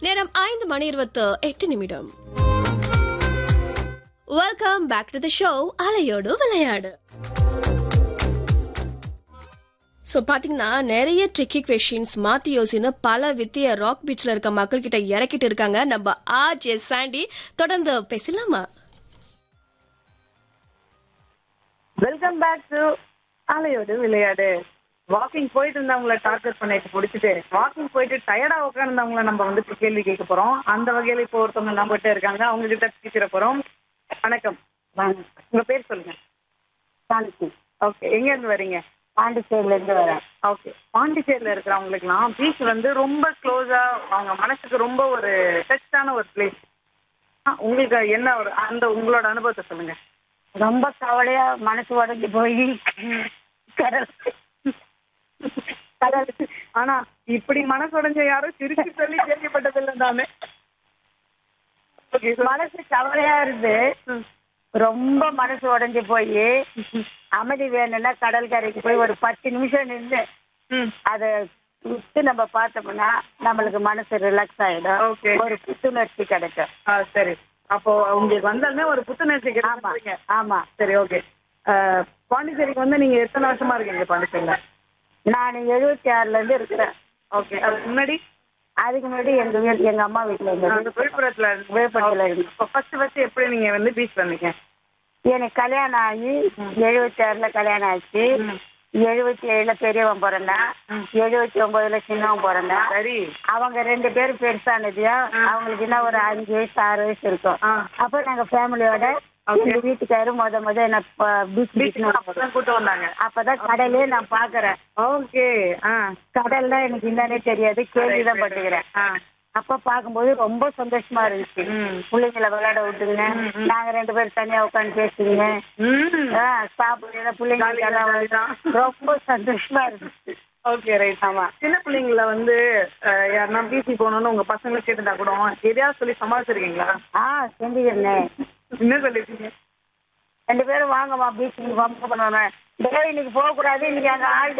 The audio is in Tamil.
நேரம் ஐந்து மணி இருபத்து எட்டு நிமிடம் welcome back to the show அலையோடு விளையாடு ஸோ பார்த்தீங்கன்னா நிறைய ட்ரிக்கி கொஷின்ஸ் மாற்றி யோசின்னு பல வித்திய ராக் பீச்சில் இருக்க மக்கள் கிட்ட இறக்கிட்டு இருக்காங்க நம்ம ஆர் ஜே சாண்டி தொடர்ந்து பேசலாமா வெல்கம் பேக் டு ஆலையோடு விளையாடு வாக்கிங் போயிட்டு இருந்தவங்கள டார்கெட் பண்ணிட்டு பிடிச்சிட்டு வாக்கிங் போயிட்டு டயர்டா உட்காந்துருந்தவங்கள நம்ம வந்துட்டு கேள்வி கேட்க போறோம் அந்த வகையில இப்போ ஒருத்தவங்க நம்மகிட்ட இருக்காங்க அவங்க கிட்ட பேசிட போறோம் வணக்கம் வாங்க உங்க பேர் சொல்லுங்க சாந்தி ஓகே எங்க இருந்து வரீங்க பாண்டிச்சேரியில இருந்து வரேன் ஓகே பாண்டிச்சேரியில இருக்கிறவங்களுக்குலாம் பீச் வந்து ரொம்ப க்ளோஸா அவங்க மனசுக்கு ரொம்ப ஒரு டச்சான ஒரு பிளேஸ் உங்களுக்கு என்ன ஒரு அந்த உங்களோட அனுபவத்தை சொல்லுங்க ரொம்ப கவலையா மனசு உடஞ்சி போய் கடல் கடல் ஆனா இப்படி மனசு உடைஞ்ச யாரும் சிரிச்சு சொல்லி கேள்விப்பட்டதில்லை தானே ஓகே மனசு கவலையா இருந்து ரொம்ப மனசு உடஞ்சி போய் அமைதி வேணும்னா கடற்கரைக்கு போய் ஒரு பத்து நிமிஷம் நின்று ம் அதை விட்டு நம்ம பார்த்தோம்னா நம்மளுக்கு மனசு ரிலாக்ஸ் ஆயிடும் Okay. ஒரு புத்துணர்ச்சி கிடைக்கும் ஆ சரி அப்போ உங்களுக்கு வந்தாலுமே ஒரு புத்துணர்ச்சி ஆமா கிடைக்கிறீங்க ஆமா சரி ஓகே பாண்டிச்சேரிக்கு வந்து நீங்க எத்தனை வருஷமா இருக்கீங்க பாண்டிச்சேரியில நான் எழுபத்தி ஆறுல இருந்து இருக்கிறேன் ஓகே அதுக்கு முன்னாடி அதுக்கு முன்னாடி எங்க வீடு எங்க அம்மா வீட்டுல அந்த இருந்தது விழுப்புரத்துல விழுப்புரத்துல இருந்து. இப்போ ஃபர்ஸ்ட் ஃபர்ஸ்ட் எப்படி நீங்க வந்து பீச் வந்தீங்க எனக்கு கல்யாணம் ஆகி எழுபத்தி ஆறுல கல்யாணம் ஆச்சு ம். எழுபத்தி ஏழுல பெரியவன் பிறந்தான் எழுபத்தி ஒன்பதுல சின்னவன் பிறந்தான் சரி அவங்க ரெண்டு பேரும் பெருசானதையா அவங்களுக்கு என்ன ஒரு அஞ்சு வயசு ஆறு வயசு இருக்கும் ஆ அப்ப நாங்க ஃபேமிலியோட எங்க வீட்டுக்காரு முத முத என்ன பீச் பீச்சுக்கு அப்பதான் கூட்டு வந்தாங்க அப்பதான் கடலே நான் பாக்குறேன் ஓகே ஆ கடல்னா எனக்கு என்னன்னே தெரியாது கேள்விதான் பட்டுக்கிறேன் ஆ அப்ப பாக்கும்போது ரொம்ப சந்தோஷமா இருந்துச்சு ம். பிள்ளைங்களை விளையாட விட்டுங்க நாங்க ரெண்டு பேரும் தனியா உட்காந்து பேசுறீங்க ம் சாப்பிடுற பிள்ளைங்களுக்கு எல்லாம் ஜாலி தான். ரொம்ப சந்தோஷமா இருந்துச்சு ஓகே ரைட் ஆமா சின்ன பிள்ளைங்கள வந்து அஹ், யாருன்னா பிசி போகணும்னு உங்க பசங்களை கேட்டுட்டா கூட எதையாவது சொல்லி சமாளிச்சிருக்கீங்களா ஆ செஞ்சுக்கிறேன் என்ன சொல்லிருக்கீங்க ரெண்டு பேரும் வாங்கம்மா பீச்சுக்கு வம்பு பண்ணுவேன் டேய் இன்னைக்கு போக கூடாது இன்னைக்கு அங்க ஆள்